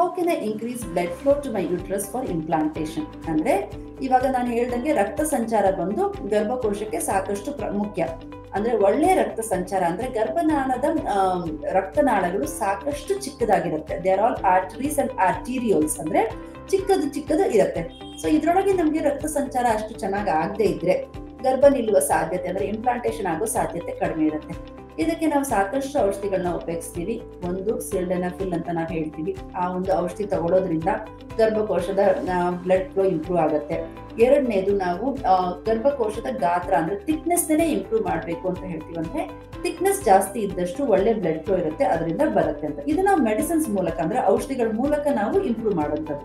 Ken I increase blood flow to my uterus for implantation ಅಂದ್ರೆ ಇವಾಗ ನಾನು ಹೇಳ್ದಂಗೆ ರಕ್ತ ಸಂಚಾರ ಬಂದು ಗರ್ಭಕೋಶಕ್ಕೆ ಸಾಕಷ್ಟು ಪ್ರ- ಮುಖ್ಯ ಅಂದ್ರೆ ಒಳ್ಳೆ ರಕ್ತ ಸಂಚಾರ ಅಂದ್ರೆ ಗರ್ಭನಾಳದ ಆಮ್, ರಕ್ತನಾಳಗಳು ಸಾಕಷ್ಟು ಚಿಕ್ಕದಾಗಿರುತ್ತೆ they are all arteries and arterioles ಅಂದ್ರೆ ಚಿಕ್ಕದು ಚಿಕ್ಕದು ಇರುತ್ತೆ ಸೊ ಇದ್ರೊಳಗೆ ನಮಗೆ ರಕ್ತ ಸಂಚಾರ ಅಷ್ಟು ಚೆನ್ನಾಗಿ ಆಗದೆ ಇದ್ರೆ ಗರ್ಭ ನಿಲ್ಲುವ ಸಾಧ್ಯತೆ ಅಂದ್ರೆ ಇಂಪ್ಲಾಂಟೇಶನ್ ಆಗೋ ಸಾಧ್ಯತೆ ಕಡಿಮೆ ಇರುತ್ತೆ ಇದಕ್ಕೆ ನಾವು ಸಾಕಷ್ಟು ಔಷಧಿಗಳನ್ನ ಉಪಯೋಗಿಸ್ತೀವಿ ಒಂದು ಸಿಲ್ಡೆನಫಿಲ್ ಅಂತ ನಾವು ಹೇಳ್ತೀವಿ ಆ ಒಂದು ಔಷಧಿ ತಗೊಳ್ಳೋದ್ರಿಂದ ಗರ್ಭಕೋಶದ ಬ್ಲಡ್ ಫ್ಲೋ ಇಂಪ್ರೂವ್ ಆಗುತ್ತೆ ಎರಡನೇದು ನಾವು ಆ, ಗರ್ಭಕೋಶದ ಗಾತ್ರ ಅಂದ್ರೆ ಥಿಕ್ನೆಸ್ ಇಂಪ್ರೂವ್ ಮಾಡಬೇಕು ಅಂತ ಹೇಳ್ತೀವಿ ಅಂದ್ರೆ ಥಿಕ್ನೆಸ್ ಜಾಸ್ತಿ ಇದ್ದಷ್ಟು ಒಳ್ಳೆ ಬ್ಲಡ್ ಫ್ಲೋ ಇರುತ್ತೆ ಅದರಿಂದ ಬರುತ್ತೆ ಅಂತ ಇದು ನಾವು ಮೆಡಿಸಿನ್ಸ್ ಮೂಲಕ ಅಂದ್ರೆ ಔಷಧಿಗಳ ಮೂಲಕ ನಾವು ಇಂಪ್ರೂವ್ ಮಾಡುವಂಥದ್ದು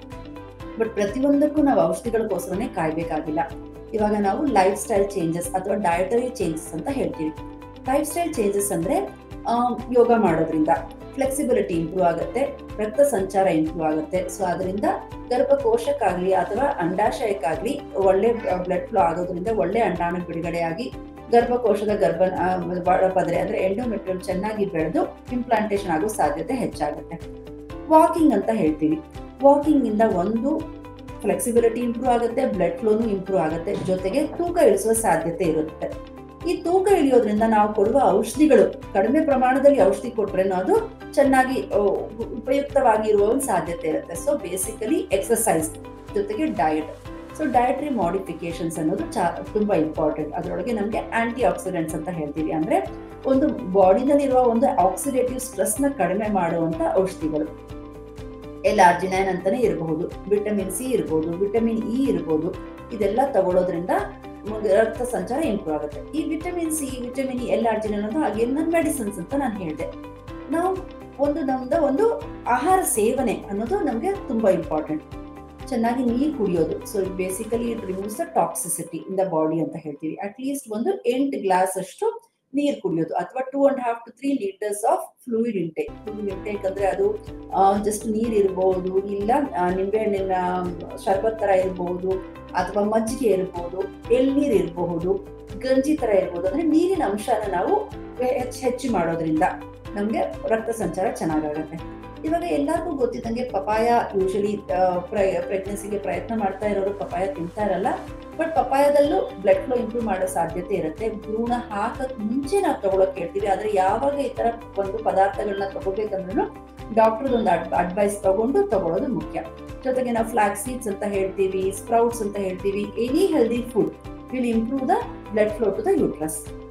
ಬಟ್ ಪ್ರತಿಯೊಂದಕ್ಕೂ ನಾವು ಔಷಧಿಗಳಿಗೋಸ್ಕರನೇ ಕಾಯ್ಬೇಕಾಗಿಲ್ಲ ಇವಾಗ ನಾವು ಲೈಫ್ ಸ್ಟೈಲ್ ಚೇಂಜಸ್ ಅಥವಾ ಡಯಟರಿ ಚೇಂಜಸ್ ಅಂತ ಹೇಳ್ತೀವಿ ಲೈಫ್ ಸ್ಟೈಲ್ ಚೇಂಜಸ್ ಅಂದ್ರೆ ಆ, ಯೋಗ ಮಾಡೋದ್ರಿಂದ ಫ್ಲೆಕ್ಸಿಬಿಲಿಟಿ ಇಂಪ್ರೂವ್ ಆಗುತ್ತೆ ರಕ್ತ ಸಂಚಾರ ಇಂಪ್ರೂವ್ ಆಗುತ್ತೆ ಸೊ ಅದರಿಂದ ಗರ್ಭಕೋಶಕ್ಕಾಗ್ಲಿ ಅಥವಾ ಅಂಡಾಶಯಕ್ಕಾಗ್ಲಿ ಒಳ್ಳೆ ಬ್ಲಡ್ ಫ್ಲೋ ಆಗೋದ್ರಿಂದ ಒಳ್ಳೆ ಅಂಡಾಣು ಬಿಡುಗಡೆಯಾಗಿ ಗರ್ಭಕೋಶದ ಗರ್ಭ ಆ, ಒಳಪದ್ರೆ ಅಂದ್ರೆ ಎಂಡೋಮೆಟ್ರಿಯಂ ಚೆನ್ನಾಗಿ ಬೆಳೆದು ಇಂಪ್ಲಾಂಟೇಶನ್ ಆಗೋ ಸಾಧ್ಯತೆ ಹೆಚ್ಚಾಗುತ್ತೆ ವಾಕಿಂಗ್ ಅಂತ ಹೇಳ್ತೀವಿ ವಾಕಿಂಗ್ ಇಂದ ಒಂದು ಫ್ಲೆಕ್ಸಿಬಿಲಿಟಿ ಇಂಪ್ರೂವ್ ಆಗುತ್ತೆ ಬ್ಲಡ್ ಫ್ಲೋನು ಇಂಪ್ರೂವ್ ಆಗುತ್ತೆ ಜೊತೆಗೆ ತೂಕ ಇಳಿಸುವ ಸಾಧ್ಯತೆ ಇರುತ್ತೆ ಈ ತೂಕ ಇಳಿಯೋದ್ರಿಂದ ನಾವು ಕೊಡುವ ಔಷಧಿಗಳು ಕಡಿಮೆ ಪ್ರಮಾಣದಲ್ಲಿ ಔಷಧಿ ಕೊಟ್ರೆ ಅದು ಚೆನ್ನಾಗಿ ಆ, ಉಪಯುಕ್ತವಾಗಿರುವ ಒಂದು ಸಾಧ್ಯತೆ ಇರುತ್ತೆ ಸೊ ಬೇಸಿಕಲಿ ಎಕ್ಸಸೈಸ್ ಜೊತೆಗೆ ಡಯಟ್ ಸೊ ಡಯಟ್ರಿ ಮಾಡಿಫಿಕೇಶನ್ಸ್ ಅನ್ನೋದು ಚಾ ತುಂಬಾ ಇಂಪಾರ್ಟೆಂಟ್ ಅದರೊಳಗೆ ನಮಗೆ ಆಂಟಿ ಆಕ್ಸಿಡೆಂಟ್ಸ್ ಅಂತ ಹೇಳ್ತೀವಿ ಅಂದ್ರೆ ಒಂದು ಬಾಡಿನಲ್ಲಿರುವ ಒಂದು ಆಕ್ಸಿಡೇಟಿವ್ ಸ್ಟ್ರೆಸ್ ನ ಕಡಿಮೆ ಮಾಡುವಂತ ಔಷಧಿಗಳು ಎಲ್ ಆರ್ಜಿನೈನ್ ಅಂತಾನೆ ಇರಬಹುದು ವಿಟಮಿನ್ ಸಿ ಇರಬಹುದು ವಿಟಮಿನ್ ಇ ಇರಬಹುದು ಇದೆಲ್ಲ ತಗೊಳ್ಳೋದ್ರಿಂದ ಮುಂದೆ ರಕ್ತ ಸಂಚಾರ ಇಂಪ್ರೂವ್ ಆಗುತ್ತೆ ಈ vitamin C vitamin E L arginine ಅನ್ನೋದು ಹಾಗೆ ನನ್ನ ಮೆಡಿಸಿನ್ಸ್ ಅಂತ ನಾನು ಹೇಳಿದೆ ನಾವು ಒಂದು ನಮ್ದು ಒಂದು ಆಹಾರ ಸೇವನೆ ಅನ್ನೋದು ನಮಗೆ ತುಂಬಾ ಇಂಪಾರ್ಟೆಂಟ್ ಚೆನ್ನಾಗಿ ನೀರು ಕುಡಿಯೋದು so basically it removes the toxicity in the body ಅಂತ ಹೇಳ್ತೀವಿ ಅಟ್ ಲೀಸ್ಟ್ ಒಂದು ಎಂಟು ಗ್ಲಾಸ್ ಅಷ್ಟು ನೀರು ಕುಡಿಯೋದು ಅಥವಾ two and half to three litres of fluid intake fluid intake ಅಂದ್ರೆ ಅದು ಜಸ್ಟ್ ನೀರು ಇರಬಹುದು ಇಲ್ಲ ಆ, ನಿಂಬೆಹಣ್ಣಿನ ಶರ್ಬತ್ ತರ ಇರಬಹುದು ಅಥವಾ ಮಜ್ಜಿಗೆ ಇರಬಹುದು ಎಳ್ನೀರು ಇರಬಹುದು ಗಂಜಿ ತರ ಇರಬಹುದು ಅಂದ್ರೆ ನೀರಿನ ಅಂಶನ ನಾವು ಹೆಚ್ಚು ಹೆಚ್ಚು ಮಾಡೋದ್ರಿಂದ ನಮ್ಗೆ ರಕ್ತ ಸಂಚಾರ ಚೆನ್ನಾಗಾಗತ್ತೆ ಇವಾಗ ಎಲ್ಲರಿಗೂ ಗೊತ್ತಿದ್ದಂಗೆ ಪಪಾಯ ಯೂಶಲಿ ಪ್ರೆಗ್ನೆನ್ಸಿಗೆ ಪ್ರಯತ್ನ ಮಾಡ್ತಾ ಇರೋರು ಪಪಾಯ ತಿಂತಾ ಇರಲ್ಲ ಬಟ್ ಪಪಾಯದಲ್ಲೂ ಬ್ಲಡ್ ಫ್ಲೋ ಇಂಪ್ರೂವ್ ಮಾಡೋ ಸಾಧ್ಯತೆ ಇರುತ್ತೆ ಭ್ರೂಣ ಹಾಕಕ್ ಮುಂಚೆ ನಾವು ತಗೊಳಕ್ ಹೇಳ್ತೀವಿ ಆದ್ರೆ ಯಾವಾಗ ಈ ತರ ಒಂದು ಪದಾರ್ಥಗಳನ್ನ ತಗೋಬೇಕಂದ್ರೂ ಡಾಕ್ಟರ್ ಒಂದು ಅಡ್ವೈಸ್ ತಗೊಂಡು ತಗೊಳ್ಳೋದು ಮುಖ್ಯ ಜೊತೆಗೆ ನಾವು ಫ್ಲಾಕ್ ಸೀಡ್ಸ್ ಅಂತ ಹೇಳ್ತೀವಿ ಸ್ಪ್ರೌಟ್ಸ್ ಅಂತ ಹೇಳ್ತೀವಿ any healthy food will improve the blood flow to the uterus